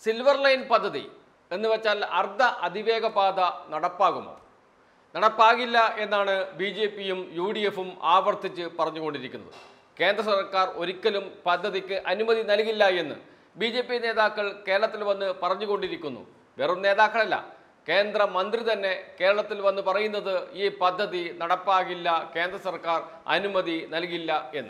silver line പദ്ധതി എന്ന് വെച്ചാൽ അർദ്ധ അതിവേഗ പാത നടപ്പാകുമോ നടപ്പാകില്ല എന്നാണ് ബി ജെ പിയും യു ഡി എഫും ആവർത്തിച്ച് പറഞ്ഞുകൊണ്ടിരിക്കുന്നത് കേന്ദ്ര സർക്കാർ ഒരിക്കലും പദ്ധതിക്ക് അനുമതി നൽകില്ല എന്ന് ബി ജെ പി നേതാക്കൾ കേരളത്തിൽ വന്ന് പറഞ്ഞുകൊണ്ടിരിക്കുന്നു വെറും നേതാക്കളല്ല കേന്ദ്ര മന്ത്രി തന്നെ കേരളത്തിൽ വന്ന് പറയുന്നത് ഈ പദ്ധതി നടപ്പാകില്ല കേന്ദ്ര സർക്കാർ അനുമതി നൽകില്ല എന്ന്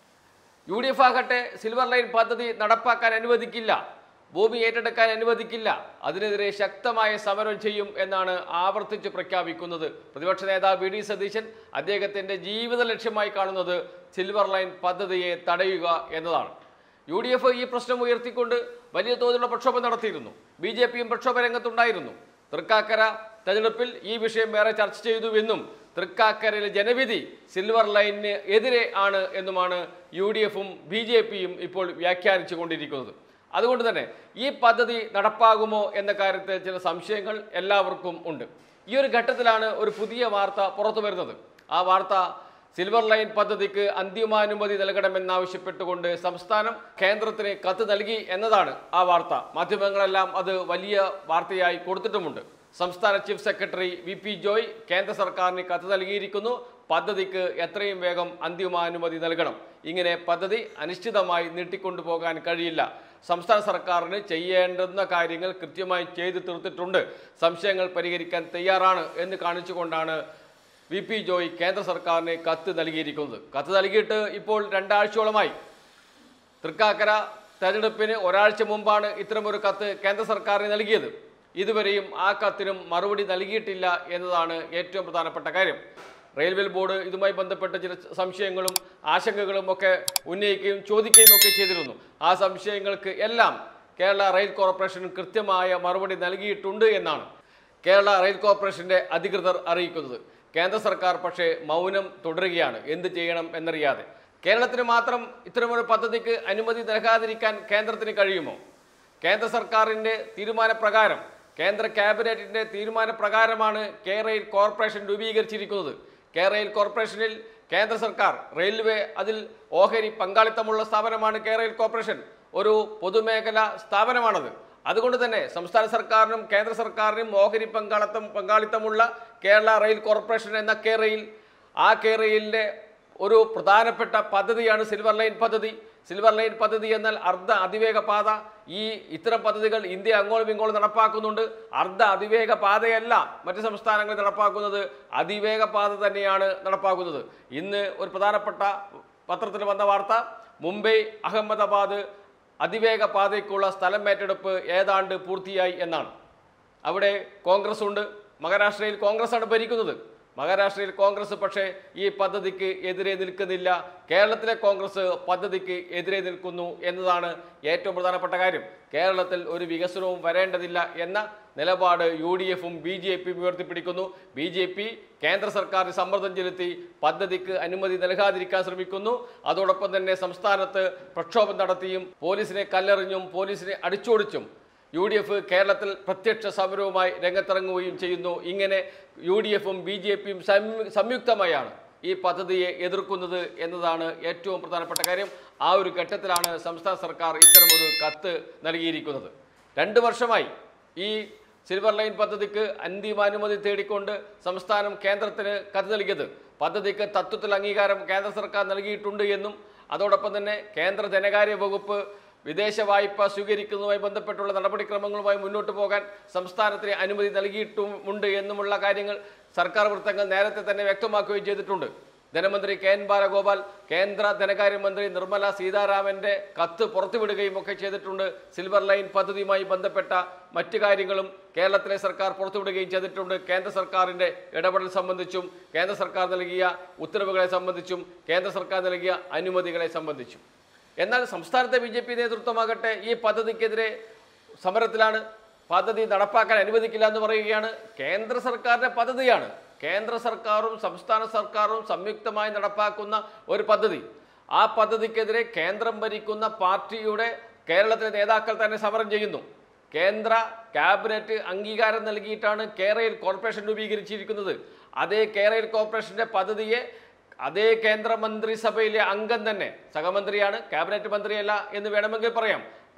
യു ഡി എഫ് ആകട്ടെ സിൽവർ ലൈൻ പദ്ധതി നടപ്പാക്കാൻ അനുവദിക്കില്ല ഭൂമി ഏറ്റെടുക്കാൻ അനുവദിക്കില്ല അതിനെതിരെ ശക്തമായ സമരം ചെയ്യും എന്നാണ് ആവർത്തിച്ച് പ്രഖ്യാപിക്കുന്നത് പ്രതിപക്ഷ നേതാവ് വി ഡി സതീശൻ അദ്ദേഹത്തിന്റെ ജീവിത ലക്ഷ്യമായി കാണുന്നത് സിൽവർ ലൈൻ പദ്ധതിയെ തടയുക എന്നതാണ് യു ഡി എഫ് ഈ പ്രശ്നം ഉയർത്തിക്കൊണ്ട് വലിയ തോതിലുള്ള പ്രക്ഷോഭം നടത്തിയിരുന്നു ബി ജെ പിയും പ്രക്ഷോഭ രംഗത്തുണ്ടായിരുന്നു തൃക്കാക്കര തെരഞ്ഞെടുപ്പിൽ ഈ വിഷയം വേറെ ചർച്ച ചെയ്തുവെന്നും തൃക്കാക്കരയിലെ ജനവിധി സിൽവർ ലൈനിന് എതിരെ ആണ് എന്നുമാണ് യു ഡി എഫും ബി ജെ പിയും ഇപ്പോൾ വ്യാഖ്യാനിച്ചു കൊണ്ടിരിക്കുന്നത് അതുകൊണ്ട് തന്നെ ഈ പദ്ധതി നടപ്പാകുമോ എന്ന കാര്യത്തിൽ ചില സംശയങ്ങൾ എല്ലാവർക്കും ഉണ്ട് ഈ ഒരു ഘട്ടത്തിലാണ് ഒരു പുതിയ വാർത്ത പുറത്തു വരുന്നത് ആ വാർത്ത സിൽവർ ലൈൻ പദ്ധതിക്ക് അന്തിമാനുമതി നൽകണമെന്നാവശ്യപ്പെട്ടുകൊണ്ട് സംസ്ഥാനം കേന്ദ്രത്തിന് കത്ത് നൽകി എന്നതാണ് ആ വാർത്ത മാധ്യമങ്ങളെല്ലാം അത് വലിയ വാർത്തയായി കൊടുത്തിട്ടുമുണ്ട് സംസ്ഥാന chief secretary V P Joy കേന്ദ്ര സർക്കാരിന് കത്ത് നൽകിയിരിക്കുന്നു പദ്ധതിക്ക് എത്രയും വേഗം അന്തിമാനുമതി നൽകണം ഇങ്ങനെ പദ്ധതി അനിശ്ചിതമായി നീട്ടിക്കൊണ്ടുപോകാൻ കഴിയില്ല സംസ്ഥാന സർക്കാരിന് ചെയ്യേണ്ടുന്ന കാര്യങ്ങൾ കൃത്യമായി ചെയ്തു തീർത്തിട്ടുണ്ട് സംശയങ്ങൾ പരിഹരിക്കാൻ തയ്യാറാണ് എന്ന് കാണിച്ചുകൊണ്ടാണ് വി പി ജോയ് കേന്ദ്ര സർക്കാരിന് കത്ത് നൽകിയിരിക്കുന്നത് കത്ത് നൽകിയിട്ട് ഇപ്പോൾ രണ്ടാഴ്ചയോളമായി തൃക്കാക്കര തെരഞ്ഞെടുപ്പിന് ഒരാഴ്ച മുമ്പാണ് ഇത്തരമൊരു കത്ത് കേന്ദ്ര സർക്കാരിന് നൽകിയത് ഇതുവരെയും ആ കത്തിനും മറുപടി നൽകിയിട്ടില്ല എന്നതാണ് ഏറ്റവും പ്രധാനപ്പെട്ട കാര്യം റെയിൽവേ ബോർഡ് ഇതുമായി ബന്ധപ്പെട്ട ചില സംശയങ്ങളും ആശങ്കകളും ഒക്കെ ഉന്നയിക്കുകയും ചോദിക്കുകയും ഒക്കെ ചെയ്തിരുന്നു ആ സംശയങ്ങൾക്ക് എല്ലാം കേരള റെയിൽ കോർപ്പറേഷൻ കൃത്യമായ മറുപടി നൽകിയിട്ടുണ്ട് എന്നാണ് കേരള റെയിൽ കോർപ്പറേഷന്റെ അധികൃതർ അറിയിക്കുന്നത് കേന്ദ്ര സർക്കാർ പക്ഷേ മൗനം തുടരുകയാണ് എന്ത് ചെയ്യണം എന്നറിയാതെ കേരളത്തിന് മാത്രം ഇത്തരമൊരു പദ്ധതിക്ക് അനുമതി നൽകാതിരിക്കാൻ കേന്ദ്രത്തിന് കഴിയുമോ കേന്ദ്ര സർക്കാരിൻ്റെ തീരുമാനപ്രകാരം കേന്ദ്ര ക്യാബിനറ്റിൻ്റെ തീരുമാനപ്രകാരമാണ് കെ റെയിൽ കോർപ്പറേഷൻ രൂപീകരിച്ചിരിക്കുന്നത് കെ റെയിൽ കോർപ്പറേഷനിൽ കേന്ദ്ര സർക്കാർ റെയിൽവേ അതിൽ ഓഹരി പങ്കാളിത്തമുള്ള സ്ഥാപനമാണ് കെ റെയിൽ കോർപ്പറേഷൻ ഒരു പൊതുമേഖലാ സ്ഥാപനമാണത് അതുകൊണ്ട് തന്നെ സംസ്ഥാന സർക്കാരിനും കേന്ദ്ര സർക്കാരിനും ഓഹരി പങ്കാളിത്തം പങ്കാളിത്തമുള്ള കേരള റെയിൽ കോർപ്പറേഷൻ എന്ന കെ റെയിൽ ആ കെ റെയിലിൻ്റെ ഒരു പ്രധാനപ്പെട്ട പദ്ധതിയാണ് സിൽവർ ലൈൻ പദ്ധതി സിൽവർ ലൈൻ പദ്ധതി എന്നാൽ അർദ്ധ അതിവേഗ പാത ഈ ഇത്തരം പദ്ധതികൾ ഇന്ത്യ അങ്ങോളം ഇങ്ങോളം നടപ്പാക്കുന്നുണ്ട് അർദ്ധ അതിവേഗ പാതയല്ല മറ്റ് സംസ്ഥാനങ്ങളിൽ നടപ്പാക്കുന്നത് അതിവേഗ പാത തന്നെയാണ് നടപ്പാക്കുന്നത് ഇന്ന് ഒരു പ്രധാനപ്പെട്ട പത്രത്തിൽ വന്ന വാർത്ത മുംബൈ അഹമ്മദാബാദ് അതിവേഗ പാതയ്ക്കുള്ള സ്ഥലം ഏറ്റെടുപ്പ് ഏതാണ്ട് പൂർത്തിയായി എന്നാണ് അവിടെ കോൺഗ്രസ് ഉണ്ട് മഹാരാഷ്ട്രയിൽ കോൺഗ്രസ് ആണ് ഭരിക്കുന്നത് മഹാരാഷ്ട്രയിൽ കോൺഗ്രസ് പക്ഷേ ഈ പദ്ധതിക്ക് എതിരെ നിൽക്കുന്നില്ല കേരളത്തിലെ കോൺഗ്രസ് പദ്ധതിക്ക് എതിരെ നിൽക്കുന്നു എന്നതാണ് ഏറ്റവും പ്രധാനപ്പെട്ട കാര്യം കേരളത്തിൽ ഒരു വികസനവും വരേണ്ടതില്ല എന്ന നിലപാട് യു ഡി എഫും ബി ജെ പിയും ഉയർത്തിപ്പിടിക്കുന്നു ബി ജെ പി കേന്ദ്ര സർക്കാരിന് സമ്മർദ്ദം ചെലുത്തി പദ്ധതിക്ക് അനുമതി നൽകാതിരിക്കാൻ ശ്രമിക്കുന്നു അതോടൊപ്പം തന്നെ സംസ്ഥാനത്ത് പ്രക്ഷോഭം നടത്തിയും പോലീസിനെ കല്ലെറിഞ്ഞും പോലീസിനെ അടിച്ചോടിച്ചും യു ഡി എഫ് കേരളത്തിൽ പ്രത്യക്ഷ സമരവുമായി രംഗത്തിറങ്ങുകയും ചെയ്യുന്നു ഇങ്ങനെ യു ഡി എഫും ബി ജെ പിയും സംയുക്തമായാണ് ഈ പദ്ധതിയെ എതിർക്കുന്നത് എന്നതാണ് ഏറ്റവും പ്രധാനപ്പെട്ട കാര്യം ആ ഒരു ഘട്ടത്തിലാണ് സംസ്ഥാന സർക്കാർ ഇത്തരമൊരു കത്ത് നൽകിയിരിക്കുന്നത് രണ്ട് വർഷമായി ഈ സിൽവർ ലൈൻ പദ്ധതിക്ക് അന്തിമാനുമതി തേടിക്കൊണ്ട് സംസ്ഥാനം കേന്ദ്രത്തിന് കത്ത് നൽകിയത് പദ്ധതിക്ക് തത്വത്തിൽ അംഗീകാരം കേന്ദ്ര സർക്കാർ നൽകിയിട്ടുണ്ട് എന്നും അതോടൊപ്പം തന്നെ കേന്ദ്ര ധനകാര്യ വകുപ്പ് വിദേശ വായ്പ സ്വീകരിക്കുന്നതുമായി ബന്ധപ്പെട്ടുള്ള നടപടിക്രമങ്ങളുമായി മുന്നോട്ട് പോകാൻ സംസ്ഥാനത്തിന് അനുമതി നൽകിയിട്ടുമുണ്ട് എന്നുമുള്ള കാര്യങ്ങൾ സർക്കാർ വൃത്തങ്ങൾ നേരത്തെ തന്നെ വ്യക്തമാക്കുകയും ചെയ്തിട്ടുണ്ട് ധനമന്ത്രി കെ എൻ ബാലഗോപാൽ കേന്ദ്ര ധനകാര്യമന്ത്രി നിർമ്മല സീതാരാമന്റെ കത്ത് പുറത്തുവിടുകയും ഒക്കെ ചെയ്തിട്ടുണ്ട് സിൽവർ ലൈൻ പദ്ധതിയുമായി ബന്ധപ്പെട്ട മറ്റു കാര്യങ്ങളും കേരളത്തിലെ സർക്കാർ പുറത്തുവിടുകയും ചെയ്തിട്ടുണ്ട് കേന്ദ്ര സർക്കാരിന്റെ ഇടപെടൽ സംബന്ധിച്ചും കേന്ദ്ര സർക്കാർ നൽകിയ ഉത്തരവുകളെ സംബന്ധിച്ചും കേന്ദ്ര സർക്കാർ നൽകിയ അനുമതികളെ സംബന്ധിച്ചും എന്നാൽ സംസ്ഥാനത്തെ ബി ജെ പി നേതൃത്വമാകട്ടെ ഈ പദ്ധതിക്കെതിരെ സമരത്തിലാണ് പദ്ധതി നടപ്പാക്കാൻ അനുവദിക്കില്ല എന്ന് പറയുകയാണ് കേന്ദ്ര സർക്കാരിൻ്റെ പദ്ധതിയാണ് കേന്ദ്ര സർക്കാരും സംസ്ഥാന സർക്കാരും സംയുക്തമായി നടപ്പാക്കുന്ന ഒരു പദ്ധതി ആ പദ്ധതിക്കെതിരെ കേന്ദ്രം ഭരിക്കുന്ന പാർട്ടിയുടെ കേരളത്തിലെ നേതാക്കൾ തന്നെ സമരം ചെയ്യുന്നു കേന്ദ്ര ക്യാബിനറ്റ് അംഗീകാരം നൽകിയിട്ടാണ് കേരയിൽ കോർപ്പറേഷൻ രൂപീകരിച്ചിരിക്കുന്നത് അതേ കേരയിൽ കോർപ്പറേഷന്റെ പദ്ധതിയെ അതേ കേന്ദ്ര മന്ത്രിസഭയിലെ അംഗം തന്നെ സഹമന്ത്രിയാണ് ക്യാബിനറ്റ് മന്ത്രിയല്ല എന്ന് വേണമെങ്കിൽ പറയാം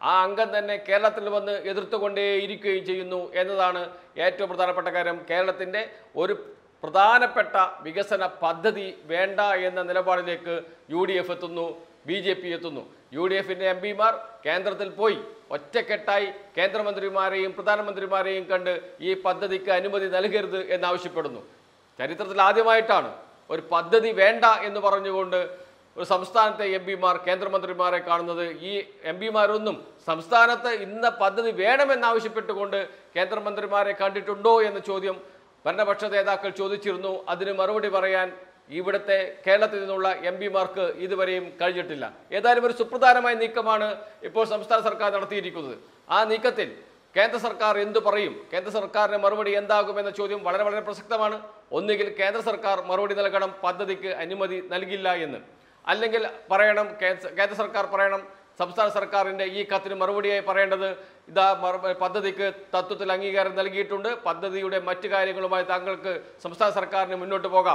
ആ അംഗം തന്നെ കേരളത്തിൽ വന്ന് എതിർത്തുകൊണ്ടേയിരിക്കുകയും ചെയ്യുന്നു എന്നതാണ് ഏറ്റവും പ്രധാനപ്പെട്ട കാര്യം കേരളത്തിൻ്റെ ഒരു പ്രധാനപ്പെട്ട വികസന പദ്ധതി വേണ്ട എന്ന നിലപാടിലേക്ക് യു ഡി എഫ് എത്തുന്നു ബി ജെ പി എത്തുന്നു യു ഡി എഫിൻ്റെ എം പിമാർ കേന്ദ്രത്തിൽ പോയി ഒറ്റക്കെട്ടായി കേന്ദ്രമന്ത്രിമാരെയും പ്രധാനമന്ത്രിമാരെയും കണ്ട് ഈ പദ്ധതിക്ക് അനുമതി നൽകരുത് എന്നാവശ്യപ്പെടുന്നു ചരിത്രത്തിൽ ആദ്യമായിട്ടാണ് ഒരു പദ്ധതി വേണ്ട എന്ന് പറഞ്ഞുകൊണ്ട് ഒരു സംസ്ഥാനത്തെ എം പിമാർ കേന്ദ്രമന്ത്രിമാരെ കാണുന്നത് ഈ എം പിമാരൊന്നും സംസ്ഥാനത്ത് ഇന്ന പദ്ധതി വേണമെന്നാവശ്യപ്പെട്ടുകൊണ്ട് കേന്ദ്രമന്ത്രിമാരെ കണ്ടിട്ടുണ്ടോ എന്ന ചോദ്യം ഭരണപക്ഷ നേതാക്കൾ ചോദിച്ചിരുന്നു അതിന് മറുപടി പറയാൻ ഇവിടുത്തെ കേരളത്തിൽ നിന്നുള്ള എം പിമാർക്ക് ഇതുവരെയും കഴിഞ്ഞിട്ടില്ല ഏതായാലും ഒരു സുപ്രധാനമായ നീക്കമാണ് ഇപ്പോൾ സംസ്ഥാന സർക്കാർ നടത്തിയിരിക്കുന്നത് ആ നീക്കത്തിൽ കേന്ദ്ര സർക്കാർ എന്തു പറയും കേന്ദ്ര സർക്കാരിന്റെ മറുപടി എന്താകുമെന്ന ചോദ്യം വളരെ വളരെ പ്രസക്തമാണ് ഒന്നുകിൽ കേന്ദ്ര സർക്കാർ മറുപടി നൽകണം പദ്ധതിക്ക് അനുമതി നൽകില്ല എന്ന് അല്ലെങ്കിൽ പറയണം കേന്ദ്ര കേന്ദ്ര സർക്കാർ പറയണം സംസ്ഥാന സർക്കാരിന്റെ ഈ കത്തിന് മറുപടിയായി പറയേണ്ടത് ഇതാ മറു- പദ്ധതിക്ക് തത്വത്തിൽ അംഗീകാരം നൽകിയിട്ടുണ്ട് പദ്ധതിയുടെ മറ്റു കാര്യങ്ങളുമായി താങ്കൾക്ക് സംസ്ഥാന സർക്കാരിന് മുന്നോട്ട് പോകാം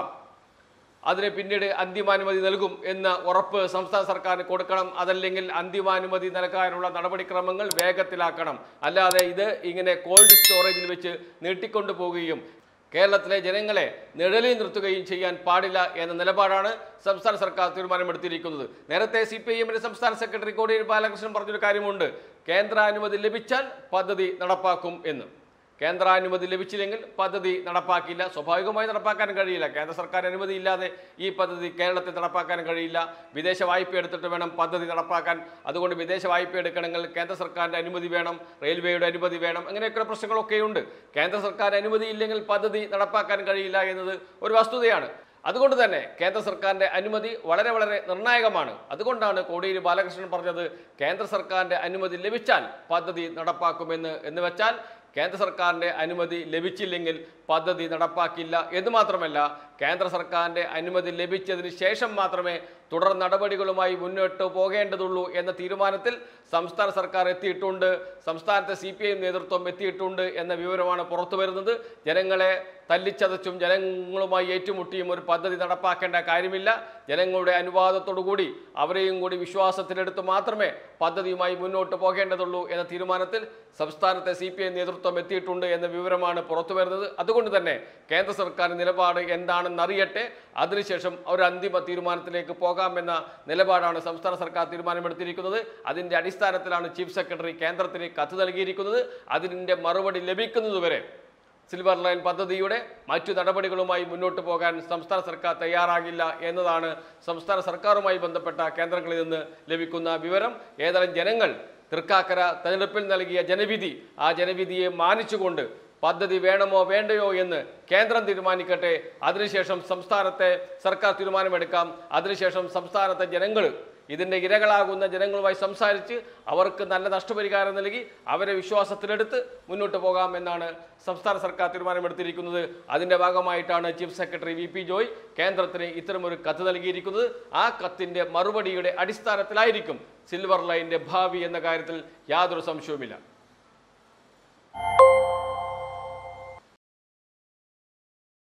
അതിന് പിന്നീട് അന്തിമാനുമതി നൽകും എന്ന ഉറപ്പ് സംസ്ഥാന സർക്കാരിന് കൊടുക്കണം അതല്ലെങ്കിൽ അന്തിമാനുമതി നൽകാനുള്ള നടപടിക്രമങ്ങൾ വേഗത്തിലാക്കണം അല്ലാതെ ഇത് ഇങ്ങനെ കോൾഡ് സ്റ്റോറേജിൽ വെച്ച് നീട്ടിക്കൊണ്ടു പോവുകയും കേരളത്തിലെ ജനങ്ങളെ നിഴലിൽ നിർത്തുകയും ചെയ്യാൻ പാടില്ല എന്ന നിലപാടാണ് സംസ്ഥാന സർക്കാർ തീരുമാനമെടുത്തിരിക്കുന്നത് നേരത്തെ സി പി ഐ എമ്മിന്റെ സംസ്ഥാന സെക്രട്ടറി കോടിയേരി ബാലകൃഷ്ണൻ പറഞ്ഞൊരു കാര്യമുണ്ട് കേന്ദ്രാനുമതി ലഭിച്ചാൽ പദ്ധതി നടപ്പാക്കും എന്ന് കേന്ദ്രാനുമതി ലഭിച്ചില്ലെങ്കിൽ പദ്ധതി നടപ്പാക്കില്ല സ്വാഭാവികമായി നടപ്പാക്കാൻ കഴിയില്ല കേന്ദ്ര സർക്കാർ അനുമതി ഇല്ലാതെ ഈ പദ്ധതി കേരളത്തിൽ നടപ്പാക്കാൻ കഴിയില്ല വിദേശ വായ്പ എടുത്തിട്ട് വേണം പദ്ധതി നടപ്പാക്കാൻ അതുകൊണ്ട് വിദേശ വായ്പ എടുക്കണമെങ്കിൽ കേന്ദ്ര സർക്കാരിൻ്റെ അനുമതി വേണം റെയിൽവേയുടെ അനുമതി വേണം അങ്ങനെയൊക്കെയുള്ള പ്രശ്നങ്ങളൊക്കെയുണ്ട് കേന്ദ്ര സർക്കാർ അനുമതി ഇല്ലെങ്കിൽ പദ്ധതി നടപ്പാക്കാൻ കഴിയില്ല എന്നത് ഒരു വസ്തുതയാണ് അതുകൊണ്ട് തന്നെ കേന്ദ്ര സർക്കാരിന്റെ അനുമതി വളരെ വളരെ നിർണായകമാണ് അതുകൊണ്ടാണ് കോടിയേരി ബാലകൃഷ്ണൻ പറഞ്ഞത് കേന്ദ്ര സർക്കാരിന്റെ അനുമതി ലഭിച്ചാൽ പദ്ധതി നടപ്പാക്കുമെന്ന് എന്ന് വെച്ചാൽ കേന്ദ്ര സർക്കാരിന്റെ അനുമതി ലഭിച്ചില്ലെങ്കിൽ പദ്ധതി നടപ്പാക്കില്ല എന്ന് മാത്രമല്ല കേന്ദ്ര സർക്കാരിന്റെ അനുമതി ലഭിച്ചതിന് ശേഷം മാത്രമേ തുടർ നടപടികളുമായി മുന്നോട്ട് പോകേണ്ടതുള്ളൂ എന്ന തീരുമാനത്തിൽ സംസ്ഥാന സർക്കാർ എത്തിയിട്ടുണ്ട് സംസ്ഥാനത്തെ സി പി ഐ നേതൃത്വം എത്തിയിട്ടുണ്ട് എന്ന വിവരമാണ് പുറത്തു വരുന്നത് ജനങ്ങളെ തല്ലിച്ചതച്ചും ജനങ്ങളുമായി ഏറ്റുമുട്ടിയും ഒരു പദ്ധതി നടപ്പാക്കേണ്ട കാര്യമില്ല ജനങ്ങളുടെ അനുവാദത്തോടുകൂടി അവരെയും കൂടി വിശ്വാസത്തിലെടുത്ത് മാത്രമേ പദ്ധതിയുമായി മുന്നോട്ട് പോകേണ്ടതുള്ളൂ എന്ന തീരുമാനത്തിൽ സംസ്ഥാനത്തെ സി പി ഐ നേതൃത്വം എത്തിയിട്ടുണ്ട് എന്ന വിവരമാണ് പുറത്തു വരുന്നത് അതുകൊണ്ട് തന്നെ കേന്ദ്ര സർക്കാർ നിലപാട് എന്താണെന്ന് അറിയട്ടെ അതിനുശേഷം ഒരു അന്തിമ തീരുമാനത്തിലേക്ക് പോകാമെന്ന നിലപാടാണ് സംസ്ഥാന സർക്കാർ തീരുമാനമെടുത്തിരിക്കുന്നത് അതിൻ്റെ അടിസ്ഥാനത്തിലാണ് ചീഫ് സെക്രട്ടറി കേന്ദ്രത്തിന് കത്ത് നൽകിയിരിക്കുന്നത് അതിൻ്റെ മറുപടി ലഭിക്കുന്നതുവരെ സിൽവർ ലൈൻ പദ്ധതിയുടെ മറ്റു നടപടികളുമായി മുന്നോട്ട് പോകാൻ സംസ്ഥാന സർക്കാർ തയ്യാറാകില്ല എന്നതാണ് സംസ്ഥാന സർക്കാരുമായി ബന്ധപ്പെട്ട കേന്ദ്രങ്ങളിൽ നിന്ന് ലഭിക്കുന്ന വിവരം ഏതായാലും ജനങ്ങൾ തൃക്കാക്കര തെരഞ്ഞെടുപ്പിൽ നൽകിയ ജനവിധി ആ ജനവിധിയെ മാനിച്ചുകൊണ്ട് പദ്ധതി വേണമോ വേണ്ടയോ എന്ന് കേന്ദ്രം തീരുമാനിക്കട്ടെ അതിനുശേഷം സംസ്ഥാനത്തെ സർക്കാർ തീരുമാനമെടുക്കാം അതിനുശേഷം സംസ്ഥാനത്തെ ജനങ്ങൾ ഇതിൻ്റെ ഇരകളാകുന്ന ജനങ്ങളുമായി സംസാരിച്ച് അവർക്ക് നല്ല നഷ്ടപരിഹാരം നൽകി അവരെ വിശ്വാസത്തിലെടുത്ത് മുന്നോട്ട് പോകാമെന്നാണ് സംസ്ഥാന സർക്കാർ തീരുമാനമെടുത്തിരിക്കുന്നത് അതിൻ്റെ ഭാഗമായിട്ടാണ് chief secretary V P Joy കേന്ദ്രത്തിന് ഇത്തരമൊരു കത്ത് നൽകിയിരിക്കുന്നത് ആ കത്തിൻ്റെ മറുപടിയുടെ അടിസ്ഥാനത്തിലായിരിക്കും സിൽവർ ലൈൻ്റെ ഭാവി എന്ന കാര്യത്തിൽ യാതൊരു സംശയവുമില്ല